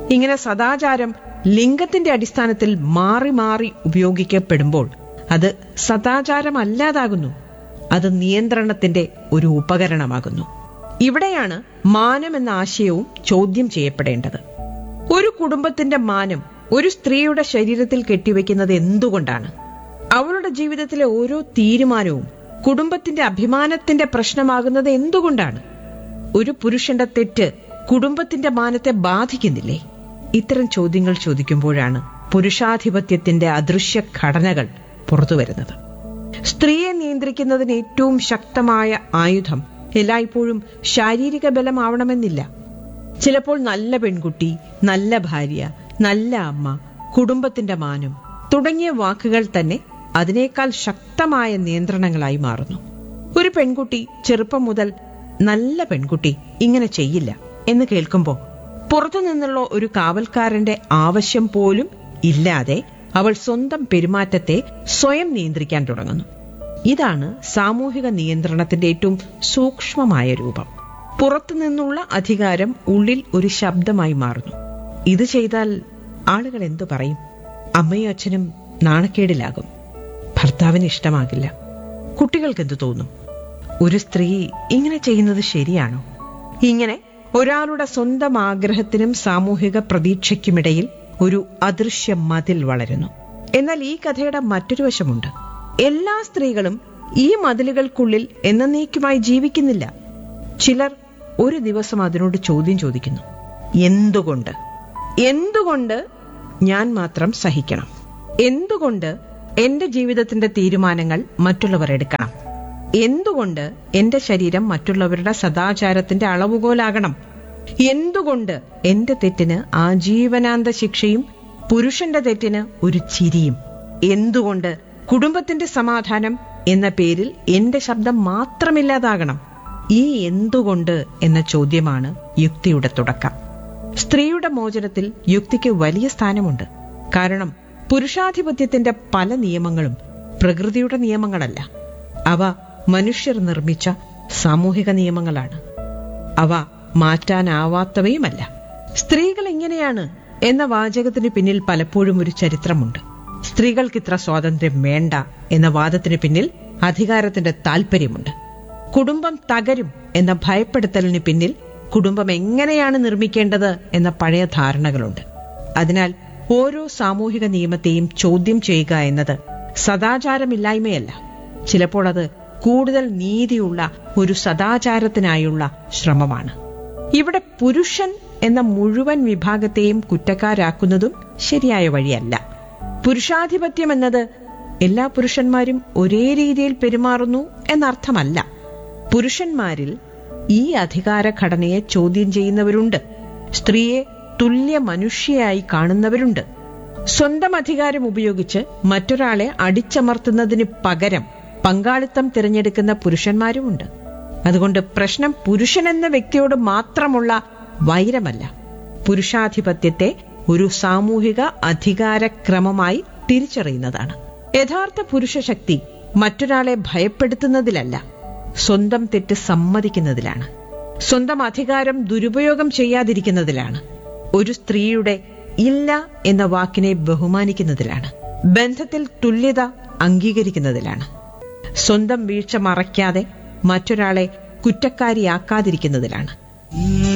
ഇങ്ങനെ സദാചാരം ലിംഗത്തിന്റെ അടിസ്ഥാനത്തിൽ മാറി മാറി ഉപയോഗിക്കപ്പെടുമ്പോൾ അത് സദാചാരമല്ലാതാകുന്നു അത് നിയന്ത്രണത്തിന്റെ ഒരു ഉപകരണമാകുന്നു ഇവിടെയാണ് മാനം എന്ന ആശയവും ചോദ്യം ചെയ്യപ്പെടേണ്ടത് ഒരു കുടുംബത്തിന്റെ മാനം ഒരു സ്ത്രീയുടെ ശരീരത്തിൽ കെട്ടിവെക്കുന്നത് എന്തുകൊണ്ടാണ് അവളുടെ ജീവിതത്തിലെ ഓരോ തീരുമാനവും കുടുംബത്തിന്റെ അഭിമാനത്തിന്റെ പ്രശ്നമാകുന്നത് എന്തുകൊണ്ടാണ് ഒരു പുരുഷന്റെ തെറ്റ് കുടുംബത്തിന്റെ മാനത്തെ ബാധിക്കുന്നില്ലേ ഇത്തരം ചോദ്യങ്ങൾ ചോദിക്കുമ്പോഴാണ് പുരുഷാധിപത്യത്തിന്റെ അദൃശ്യ ഘടനകൾ പുറത്തുവരുന്നത് സ്ത്രീയെ നിയന്ത്രിക്കുന്നതിന് ഏറ്റവും ശക്തമായ ആയുധം എല്ലായ്പ്പോഴും ശാരീരിക ബലമാവണമെന്നില്ല ചിലപ്പോൾ നല്ല പെൺകുട്ടി നല്ല ഭാര്യ നല്ല അമ്മ കുടുംബത്തിന്റെ മാനം തുടങ്ങിയ വാക്കുകൾ തന്നെ അതിനേക്കാൾ ശക്തമായ നിയന്ത്രണങ്ങളായി മാറുന്നു ഒരു പെൺകുട്ടി ചെറുപ്പം മുതൽ നല്ല പെൺകുട്ടി ഇങ്ങനെ ചെയ്യില്ല എന്ന് കേൾക്കുമ്പോൾ പുറത്തു നിന്നുള്ള ഒരു കാവൽക്കാരന്റെ ആവശ്യം പോലും ഇല്ലാതെ അവൾ സ്വന്തം പെരുമാറ്റത്തെ സ്വയം നിയന്ത്രിക്കാൻ തുടങ്ങുന്നു ഇതാണ് സാമൂഹിക നിയന്ത്രണത്തിന്റെ ഏറ്റവും സൂക്ഷ്മമായ രൂപം പുറത്തു നിന്നുള്ള അധികാരം ഉള്ളിൽ ഒരു ശബ്ദമായി മാറുന്നു ഇത് ചെയ്താൽ ആളുകൾ എന്തു പറയും അമ്മയും അച്ഛനും നാണക്കേടിലാകും ഭർത്താവിന് ഇഷ്ടമാകില്ല കുട്ടികൾക്ക് എന്തു തോന്നും ഒരു സ്ത്രീ ഇങ്ങനെ ചെയ്യുന്നത് ശരിയാണോ ഇങ്ങനെ ഒരാളുടെ സ്വന്തം ആഗ്രഹത്തിനും സാമൂഹിക പ്രതീക്ഷയ്ക്കുമിടയിൽ ഒരു അദൃശ്യ മതിൽ വളരുന്നു എന്നാൽ ഈ കഥയുടെ മറ്റൊരു വശമുണ്ട് എല്ലാ സ്ത്രീകളും ഈ മതിലുകൾക്കുള്ളിൽ എന്നേക്കുമായി ജീവിക്കുന്നില്ല ചിലർ ഒരു ദിവസം അതിനോട് ചോദ്യം ചോദിക്കുന്നു എന്തുകൊണ്ട് എന്തുകൊണ്ട് ഞാൻ മാത്രം സഹിക്കണം എന്തുകൊണ്ട് എന്റെ ജീവിതത്തിന്റെ തീരുമാനങ്ങൾ മറ്റുള്ളവർ എടുക്കണം എന്തുകൊണ്ട് എന്റെ ശരീരം മറ്റുള്ളവരുടെ സദാചാരത്തിന്റെ അളവുകോലാകണം എന്തുകൊണ്ട് എന്റെ തെറ്റിന് ആജീവനാന്ത ശിക്ഷയും പുരുഷന്റെ തെറ്റിന് ഒരു ചിരിയും എന്തുകൊണ്ട് കുടുംബത്തിന്റെ സമാധാനം എന്ന പേരിൽ എന്റെ ശബ്ദം മാത്രമില്ലാതാകണം ഈ എന്തുകൊണ്ട് എന്ന ചോദ്യമാണ് യുക്തിയുടെ തുടക്കം സ്ത്രീയുടെ മോചനത്തിൽ യുക്തിക്ക് വലിയ സ്ഥാനമുണ്ട് കാരണം പുരുഷാധിപത്യത്തിന്റെ പല നിയമങ്ങളും പ്രകൃതിയുടെ നിയമങ്ങളല്ല അവ മനുഷ്യർ നിർമ്മിച്ച സാമൂഹിക നിയമങ്ങളാണ് അവ മാറ്റാനാവാത്തവയുമല്ല സ്ത്രീകൾ ഇങ്ങനെയാണ് എന്ന വാചകത്തിന് പിന്നിൽ പലപ്പോഴും ഒരു ചരിത്രമുണ്ട് സ്ത്രീകൾക്ക് ഇത്ര സ്വാതന്ത്ര്യം വേണ്ട എന്ന വാദത്തിന് പിന്നിൽ അധികാരത്തിന്റെ താല്പര്യമുണ്ട് കുടുംബം തകരും എന്ന ഭയപ്പെടുത്തലിന് പിന്നിൽ കുടുംബം എങ്ങനെയാണ് നിർമ്മിക്കേണ്ടത് എന്ന പഴയ ധാരണകളുണ്ട് അതിനാൽ ഓരോ സാമൂഹിക നിയമത്തെയും ചോദ്യം ചെയ്യുക എന്നത് സദാചാരമില്ലായ്മയല്ല ചിലപ്പോൾ അത് കൂടുതൽ നീതിയുള്ള ഒരു സദാചാരത്തിനായുള്ള ശ്രമമാണ് ഇവിടെ പുരുഷൻ എന്ന മുഴുവൻ വിഭാഗത്തെയും കുറ്റക്കാരാക്കുന്നതും ശരിയായ വഴിയല്ല പുരുഷാധിപത്യം എന്നത് എല്ലാ പുരുഷന്മാരും ഒരേ രീതിയിൽ പെരുമാറുന്നു എന്നർത്ഥമല്ല പുരുഷന്മാരിൽ ഈ അധികാര ഘടനയെ ചോദ്യം ചെയ്യുന്നവരുണ്ട് സ്ത്രീയെ തുല്യ മനുഷ്യയായി കാണുന്നവരുണ്ട് സ്വന്തം അധികാരം ഉപയോഗിച്ച് മറ്റൊരാളെ അടിച്ചമർത്തുന്നതിന് പകരം പങ്കാളിത്തം തിരഞ്ഞെടുക്കുന്ന പുരുഷന്മാരുമുണ്ട് അതുകൊണ്ട് പ്രശ്നം പുരുഷൻ എന്ന വ്യക്തിയോട് മാത്രമുള്ള വൈരമല്ല പുരുഷാധിപത്യത്തെ ഒരു സാമൂഹിക അധികാരക്രമമായി തിരിച്ചറിയുന്നതാണ് യഥാർത്ഥ പുരുഷശക്തി മറ്റൊരാളെ ഭയപ്പെടുത്തുന്നതിലല്ല സ്വന്തം തെറ്റ് സമ്മതിക്കുന്നതിലാണ് സ്വന്തം അധികാരം ദുരുപയോഗം ചെയ്യാതിരിക്കുന്നതിലാണ് ഒരു സ്ത്രീയുടെ ഇല്ല എന്ന വാക്കിനെ ബഹുമാനിക്കുന്നതിലാണ് ബന്ധത്തിൽ തുല്യത അംഗീകരിക്കുന്നതിലാണ് സ്വന്തം വീഴ്ച മറയ്ക്കാതെ മറ്റൊരാളെ കുറ്റക്കാരിയാക്കാതിരിക്കുന്നതിലാണ്